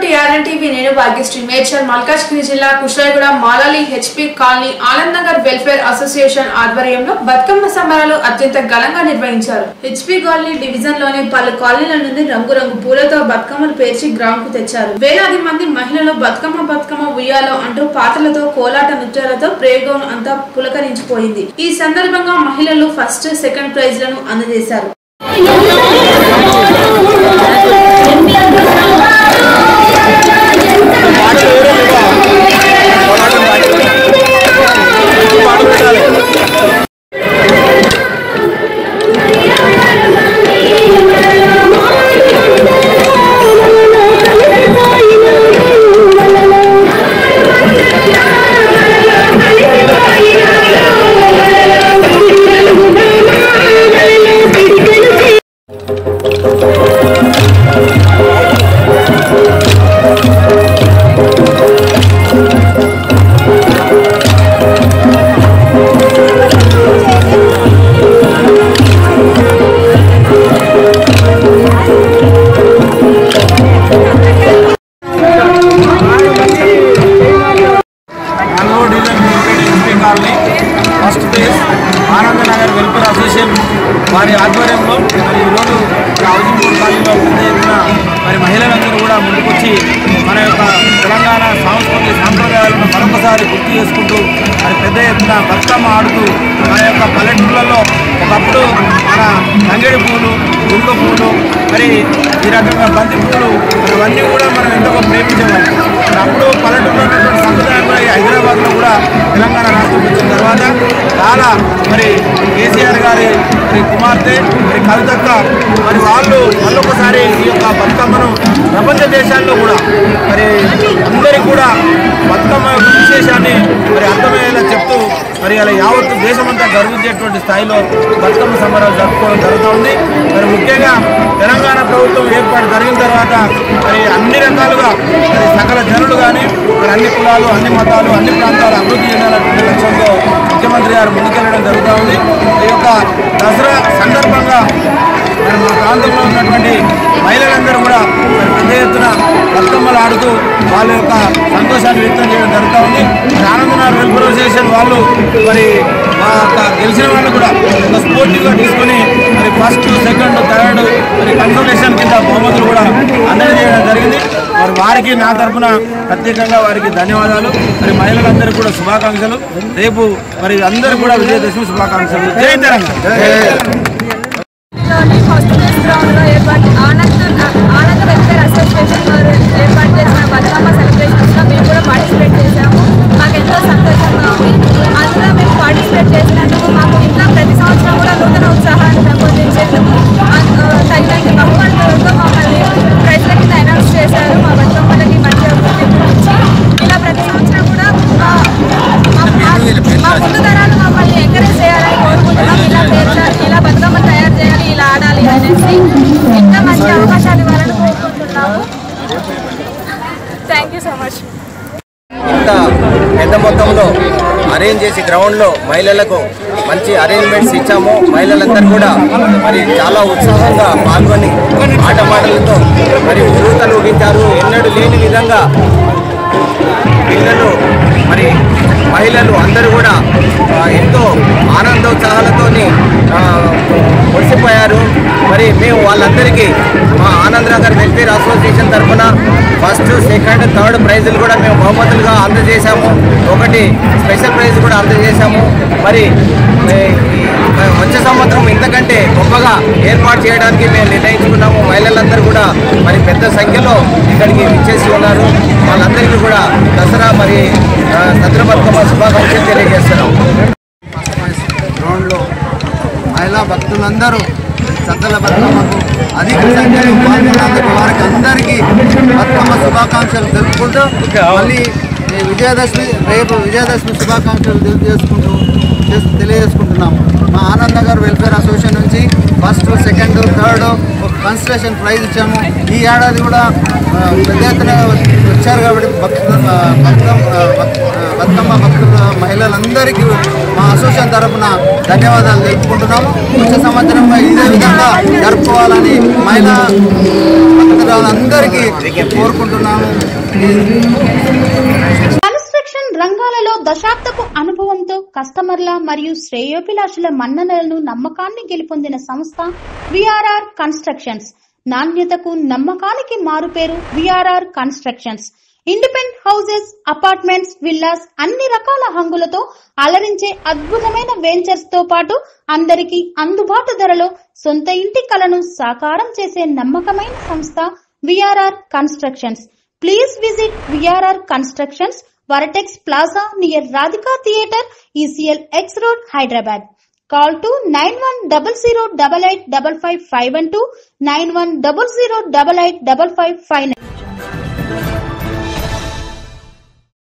ARN TV నేను భాగ్యశ్రీ మేడ్చల్ మల్కాజ్గిరి జిల్లా కుషాయిగూడ మాలాలి HP colony Anand Nagar welfare association ఆధ్వర్యంలో బతుకమ్మ సంబరాలు అత్యంత ఘనంగా నిర్వహించారు హెచ్పి కాలనీ డివిజన్ లోని పలు కాలనీల నుండి రంగురంగు పూలతో బతుకమ్మలు పేర్చి గ్రౌండ్ కు తెచ్చారు వేలాది మంది మహిళలు బతుకమ్మ బతుకమ్మ ఉయ్యాలో అంటూ పాటలతో కోలాట నృత్యాలతో ప్రేగోన్ అంతా పులకరించిపోయింది ఈ సందర్భంగా మహిళలు ఫస్ట్ సెకండ్ ప్రైజ్ లను అందజేశారు Nalgonda division municipal SP colony first phase Ananda Nagar welfare association వారి ఆధ్వర్యంలో మరి ఈరోజు ఈ హౌసింగ్ బోర్డ్ కాలనీలో పెద్ద ఎత్తున మరి మహిళలందరూ కూడా ముందుకొచ్చి మన యొక్క తెలంగాణ సాంస్కృతిక సాంప్రదాయాలను మరొకసారి గుర్తు చేసుకుంటూ మరి పెద్ద ఎత్తున బతుకమ్మ ఆడుతూ మన యొక్క పల్లెటూళ్ళలో ఒకప్పుడు మన తంగేడి పూలు గుండు పూలు మరి ఈ రకంగా బంతి పూలు మరి ఇవన్నీ కూడా మనం ఎంతో ప్రేమించేవాళ్ళం మరి అప్పుడు పల్లెటూరులో ఉన్నటువంటి సంప్రదాయం కూడా ఈ హైదరాబాద్లో కూడా తెలంగాణ రాష్ట్రం వచ్చిన తర్వాత చాలా మరి కేసీఆర్ గారి మరి కుమార్తె మరి కవితక్క మరి వాళ్ళు మళ్ళొకసారి ఈ యొక్క బతుకమ్మను ప్రపంచ దేశాల్లో కూడా మరి అందరికీ కూడా బతుకమ్మ యొక్క విశేషాన్ని మరి అర్థమయ్యేలా చెప్తూ మరి అలా యావత్తు దేశమంతా గర్వించేటువంటి స్థాయిలో బతుకమ్మ సంబరాలు జరుపుకోవడం జరుగుతూ ఉంది మరి ముఖ్యంగా తెలంగాణ ప్రభుత్వం ఏర్పాటు జరిగిన తర్వాత మరి అన్ని రకాలుగా మరి సకల జనులు కానీ మరి అన్ని కులాలు అన్ని మతాలు అన్ని ప్రాంతాలు అభివృద్ధి చెందాలనే లక్ష్యంతో ముఖ్యమంత్రి గారు ముందుకెళ్ళడం జరుగుతూ ఉంది ఈ యొక్క దసరా సందర్భంగా మరి మా ప్రాంతంలో ఉన్నటువంటి మహిళలందరూ కూడా మరి పెద్ద ఎత్తున బతుకమ్మలు ఆడుతూ వాళ్ళ యొక్క సంతోషాన్ని వ్యక్తం చేయడం జరుగుతూ ఉంది మరి ఆనందనగర్ వెల్ఫేర్ అసోసియేషన్ వాళ్ళు మరి మా యొక్క గెలిచిన వాళ్ళు కూడా ఒక స్పోర్టివ్గా తీసుకొని మరి ఫస్ట్ సెకండ్ థర్డ్ మరి కన్సల్టేషన్ కింద బహుమతులు కూడా అందజేయడం జరిగింది మరి వారికి నా తరఫున ప్రత్యేకంగా వారికి ధన్యవాదాలు మరి మహిళలందరికీ కూడా శుభాకాంక్షలు రేపు మరి అందరూ కూడా విజయదశమి శుభాకాంక్షలు జై తెలంగాణ లోని ఫస్ట్ ఫేజ్ గ్రౌండ్లో ఏర్పాటు ఆనంద్ ఆనంద్ వెల్ఫేర్ అసోసియేషన్ వారు ఏర్పాటు చేసిన బతుకమ్మ సెలబ్రేషన్స్లో మేము కూడా పార్టిసిపేట్ చేశాము మాకు ఎంతో సంతోషంగా ఉంది అందులో మేము పార్టిసిపేట్ చేసినందుకు మాకు ఇంకా ప్రతి సంవత్సరం కూడా నూతన ఉత్సాహాన్ని పెంపొందించేందుకు అన్- తగినంత బహుమతులతో మమ్మల్ని ప్రైజ్ల కింద అనౌన్స్ చేశారు మా బతుకమ్మలకి మంచిగా గుర్తింపు ఇచ్చి ఇలా ప్రతి సంవత్సరం కూడా ఆ, మా మా- మా ముందు తరాలు మమ్మల్ని ఎంకరేజ్ చేయాలని కోరుకుంటున్నాం ఇలా పేర్చాలి ఇలా బతుకమ్మ తయారు చేయాలి ఇలా ఆడాలి అనేసి ఇంకా మంచి అవకాశాలు ఇవ్వాలని కోరుకుంటున్నాము థ్యాంక్ యూ సో మచ్ ఇంత పెద్ద మొత్తంలో అరేంజ్ చేసి గ్రౌండ్లో మహిళలకు మంచి అరేంజ్మెంట్స్ ఇచ్చాము మహిళలందరూ కూడా మరి చాలా ఉత్సాహంగా పాల్గొని ఆటపాటలతో మరి ఊతలు ఊగించారు ఎన్నడూ లేని విధంగా పిల్లలు మరి మహిళలు అందరూ కూడా ఆ, ఎంతో ఆనందోత్సాహాలతో మురిసిపోయారు మరి మేము వాళ్ళందరికీ మా ఆనంద్ నగర్ వెల్ఫేర్ అసోసియేషన్ తరఫున ఫస్ట్ సెకండ్ థర్డ్ ప్రైజులు కూడా మేము బహుమతులుగా అందజేశాము ఒకటి స్పెషల్ ప్రైజ్ కూడా అందజేశాము మరి ఏ- ఈ వచ్చే సంవత్సరం ఇంతకంటే గొప్పగా ఏర్పాటు చేయడానికి మేము నిర్ణయించుకున్నాము మహిళలందరూ కూడా మరి పెద్ద సంఖ్యలో ఇక్కడికి విచ్చేసి ఉన్నారు వాళ్ళందరికీ కూడా దసరా మరి ఆ, సద్ర బతుకమ్మ శుభాకాంక్షలు తెలియజేస్తున్నాం గ్రౌండ్లో మహిళా భక్తులందరూ సద్దల బతుకమ్మకు అధిక సంఖ్యలో పాల్గొన్నందుకు వారికి అందరికీ బతుకమ్మ శుభాకాంక్షలు తెలుపుకుంటూ మళ్ళీ ఈ విజయదశమి రేపు విజయదశమి శుభాకాంక్షలు తెలియజేసుకుంటూ చేస్- తెలియజేసుకుంటున్నాము మా ఆనంద్ నగర్ వెల్ఫేర్ అసోసియేషన్ నుంచి ఫస్ట్ సెకండ్ థర్డ్ ఒక కన్సలేషన్ ప్రైజ్ ఇచ్చాము ఈ ఏడాది కూడా ఆ, పెద్ద ఎత్తున వచ్చారు కాబట్టి భక్తు ఆ, బతుకమ్మ ఆ, బత్- ఆ, బతుకమ్మ భక్తుల మహిళలందరికీ మా అసోసియేషన్ తరఫున ధన్యవాదాలు తెలుపుకుంటున్నాము వచ్చే సంవత్సరం ఇదే విధంగా జరుపుకోవాలని మహిళా భక్తుల బంధువులందరికీ కోరుకుంటున్నాము కన్స్ట్రక్షన్ రంగాలలో దశాబ్దపు అనుభవంతో కస్టమర్ల మరియు శ్రేయోభిలాషుల మన్ననలను నమ్మకాన్ని గెలుపొందిన సంస్థ విఆర్ఆర్ కన్స్ట్రక్షన్స్ నాణ్యతకు నమ్మకానికి మారుపేరు VRR constructions independent houses apartments villas అన్ని రకాల హంగులతో అలరించే అద్భుతమైన వెంచర్స్ తో పాటు అందరికీ అందుబాటు ధరలో సొంత ఇంటి కలను సాకారం చేసే నమ్మకమైన సంస్థ VRR constructions please visit VRR constructions Vertex plaza near Radhika theatre ECIL X road Hyderabad call to nine one double zero double eight double five five one to nine one double zero double eight double five five nine